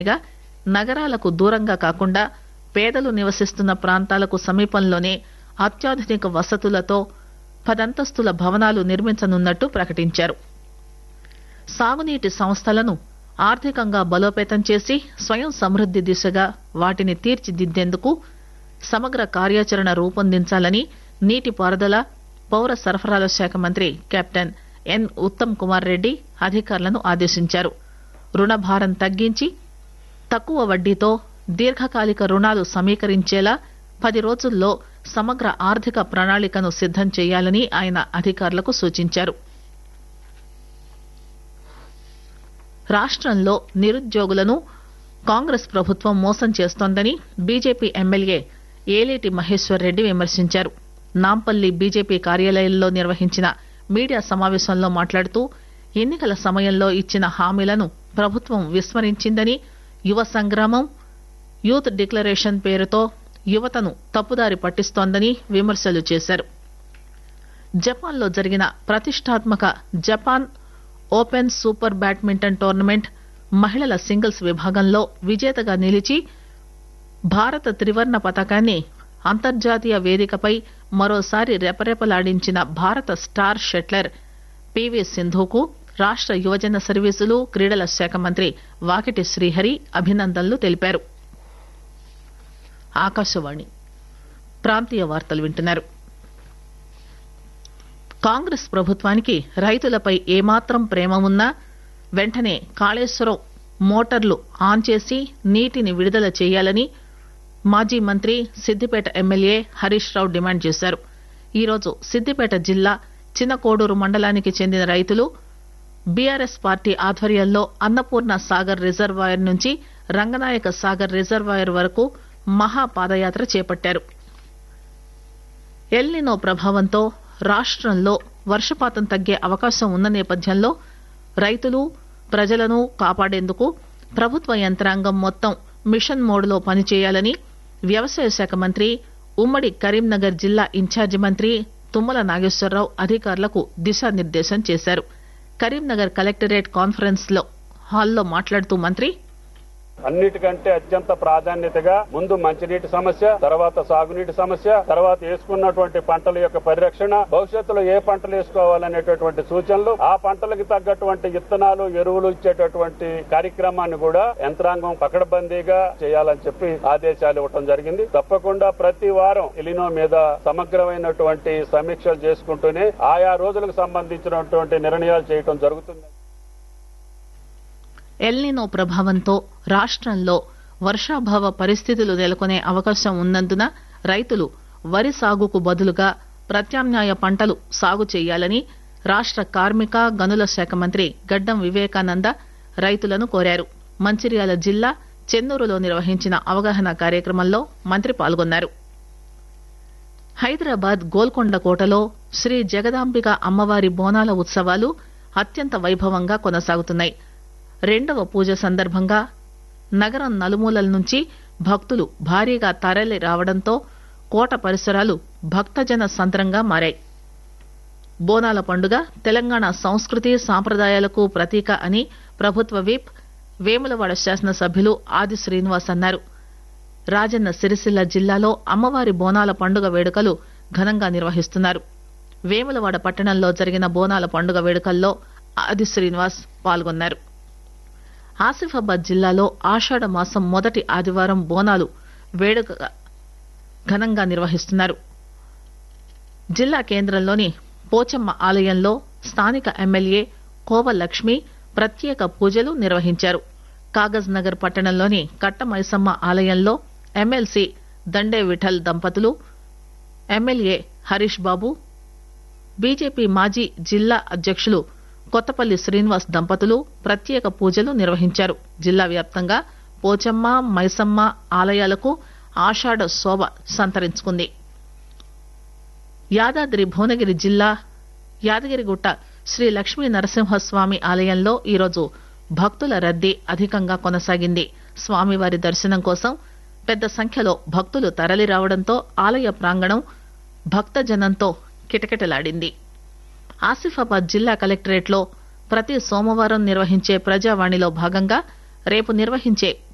దిశగా నగరాలకు దూరంగా కాకుండా పేదలు నివసిస్తున్న ప్రాంతాలకు సమీపంలోనే అత్యాధునిక వసతులతో పదంతస్తుల భవనాలు నిర్మించనున్నట్టు ప్రకటించారు సాగునీటి సంస్థలను ఆర్థికంగా బలోపేతం చేసి స్వయం సమృద్ది దిశగా వాటిని తీర్చిదిద్దేందుకు సమగ్ర కార్యాచరణ రూపొందించాలని నీటిపారుదల పౌర సరఫరాల శాఖ మంత్రి కెప్టెన్ ఎన్ ఉత్తమ్ కుమార్ రెడ్డి అధికారులను ఆదేశించారు రుణభారం తగ్గించి తక్కువ వడ్డీతో దీర్ఘకాలిక రుణాలు సమీకరించేలా పది రోజుల్లో సమగ్ర ఆర్థిక ప్రణాళికను సిద్దం చేయాలని ఆయన అధికారులకు సూచించారు రాష్టంలో నిరుద్యోగులను కాంగ్రెస్ ప్రభుత్వం మోసం చేస్తోందని బీజేపీ ఎమ్మెల్యే ఏలేటి మహేశ్వర్ రెడ్డి విమర్శించారు నాంపల్లి బీజేపీ కార్యాలయంలో నిర్వహించిన మీడియా సమావేశంలో మాట్లాడుతూ ఎన్నికల సమయంలో ఇచ్చిన హామీలను ప్రభుత్వం విస్మరించిందని యువ సంగ్రామం యూత్ డిక్లరేషన్ పేరుతో యువతను తప్పుదారి పట్టిస్తోందని విమర్శలు చేశారు జపాన్లో జరిగిన ప్రతిష్టాత్మక Japan open super badminton tournament మహిళల సింగిల్స్ విభాగంలో విజేతగా నిలిచి భారత త్రివర్ణ పతాకాన్ని అంతర్జాతీయ వేదికపై మరోసారి రెపరెపలాడించిన భారత స్టార్ షట్లర్ పివి సింధుకు రాష్ట యువజన సర్వీసులు క్రీడల శాఖ మంత్రి వాకిటి శ్రీహరి అభినందనలు తెలిపారు ఆకాశవాణి ప్రాంతీయ వార్తలు వింటున్నారు కాంగ్రెస్ ప్రభుత్వానికి రైతులపై ఏమాత్రం ప్రేమ ఉన్నా వెంటనే కాళేశ్వరం మోటార్లు ఆన్ చేసి నీటిని విడుదల చేయాలని మాజీ మంత్రి సిద్దిపేట ఎమ్మెల్యే హరీష్ రావు డిమాండ్ చేశారు ఈరోజు సిద్దిపేట జిల్లా చిన్నకోడూరు మండలానికి చెందిన రైతులు బీఆర్ఎస్ పార్టీ ఆధ్వర్యంలో అన్నపూర్ణ సాగర్ రిజర్వాయర్ నుంచి రంగనాయక సాగర్ రిజర్వాయర్ వరకు మహా పాదయాత్ర చేపట్టారు ఎల్నినో ప్రభావంతో రాష్టంలో వర్షపాతం తగ్గే అవకాశం ఉన్న నేపథ్యంలో రైతులు ప్రజలను కాపాడేందుకు ప్రభుత్వ యంత్రాంగం మొత్తం మిషన్ మోడ్లో పనిచేయాలని వ్యవసాయ శాఖ మంత్రి ఉమ్మడి కరీంనగర్ జిల్లా ఇన్ఛార్జి మంత్రి తుమ్మల నాగేశ్వరరావు అధికారులకు దిశానిర్దేశం చేశారు కరీంనగర్ కలెక్టరేట్ కాన్ఫరెన్స్ లో హాల్లో మాట్లాడుతూ మంత్రి అన్నిటికంటే అత్యంత ప్రాధాన్యతగా ముందు మంచినీటి సమస్య తర్వాత సాగునీటి సమస్య తర్వాత వేసుకున్నటువంటి పంటల యొక్క పరిరక్షణ భవిష్యత్తులో ఏ పంటలు వేసుకోవాలనేటటువంటి సూచనలు ఆ పంటలకు తగ్గటువంటి విత్తనాలు ఎరువులు ఇచ్చేటటువంటి కార్యక్రమాన్ని కూడా యంత్రాంగం పకడ్బందీగా చేయాలని చెప్పి ఆదేశాలు ఇవ్వడం జరిగింది తప్పకుండా ప్రతి వారం ఎలినో మీద సమగ్రమైనటువంటి సమీక్షలు చేసుకుంటూనే ఆయా రోజులకు సంబంధించినటువంటి నిర్ణయాలు చేయడం జరుగుతుంది ఎల్నినో ప్రభావంతో రాష్టంలో వర్షాభావ పరిస్థితులు నెలకొనే అవకాశం ఉన్నందున రైతులు వరి సాగుకు బదులుగా ప్రత్యామ్నాయ పంటలు సాగు చేయాలని రాష్ట కార్మిక గనుల శాఖ మంత్రి గడ్డం వివేకానంద రైతులను కోరారు మంచిర్యాల జిల్లా చెన్నూరులో నిర్వహించిన అవగాహన కార్యక్రమంలో మంత్రి పాల్గొన్నారు హైదరాబాద్ గోల్కొండ కోటలో శ్రీ జగదాంబిక అమ్మవారి బోనాల ఉత్సవాలు అత్యంత వైభవంగా కొనసాగుతున్నాయి రెండవ పూజ సందర్భంగా నగరం నలుమూలల నుంచి భక్తులు భారీగా తరలి రావడంతో కోట పరిసరాలు భక్తజన సంద్రంగా మారాయి బోనాల పండుగ తెలంగాణ సంస్కృతి సాంప్రదాయాలకు ప్రతీక అని ప్రభుత్వ విప్ వేములవాడ శాసనసభ్యులు ఆది శ్రీనివాస్ అన్నారు రాజన్న సిరిసిల్ల జిల్లాలో అమ్మవారి బోనాల పండుగ వేడుకలు ఘనంగా నిర్వహిస్తున్నారు వేములవాడ పట్టణంలో జరిగిన బోనాల పండుగ వేడుకల్లో ఆది శ్రీనివాస్ పాల్గొన్నారు ఆసిఫాబాద్ జిల్లాలో ఆషాఢ మాసం మొదటి ఆదివారం బోనాలు వేడుక ఘనంగా నిర్వహిస్తున్నారు జిల్లా కేంద్రంలోని పోచమ్మ ఆలయంలో స్థానిక ఎమ్మెల్యే కోవ లక్ష్మి ప్రత్యేక పూజలు నిర్వహించారు కాగజ్ నగర్ పట్టణంలోని కట్టమైసమ్మ ఆలయంలో ఎమ్మెల్సీ దండే విఠల్ దంపతులు ఎమ్మెల్యే హరీష్ బాబు బీజేపీ మాజీ జిల్లా అధ్యక్షులు కొత్తపల్లి శ్రీనివాస్ దంపతులు ప్రత్యేక పూజలు నిర్వహించారు జిల్లా వ్యాప్తంగా పోచమ్మ మైసమ్మ ఆలయాలకు ఆషాఢ శోభ సంతరించుకుంది యాదాద్రి భువనగిరి జిల్లా యాదగిరిగుట్ట శ్రీ లక్ష్మీ నరసింహస్వామి ఆలయంలో ఈరోజు భక్తుల రద్దీ అధికంగా కొనసాగింది స్వామివారి దర్శనం కోసం పెద్ద సంఖ్యలో భక్తులు తరలి రావడంతో ఆలయ ప్రాంగణం భక్తజనంతో కిటకిటలాడింది ఆసిఫాబాద్ జిల్లా కలెక్టరేట్లో ప్రతి సోమవారం నిర్వహించే ప్రజావాణిలో భాగంగా రేపు నిర్వహించే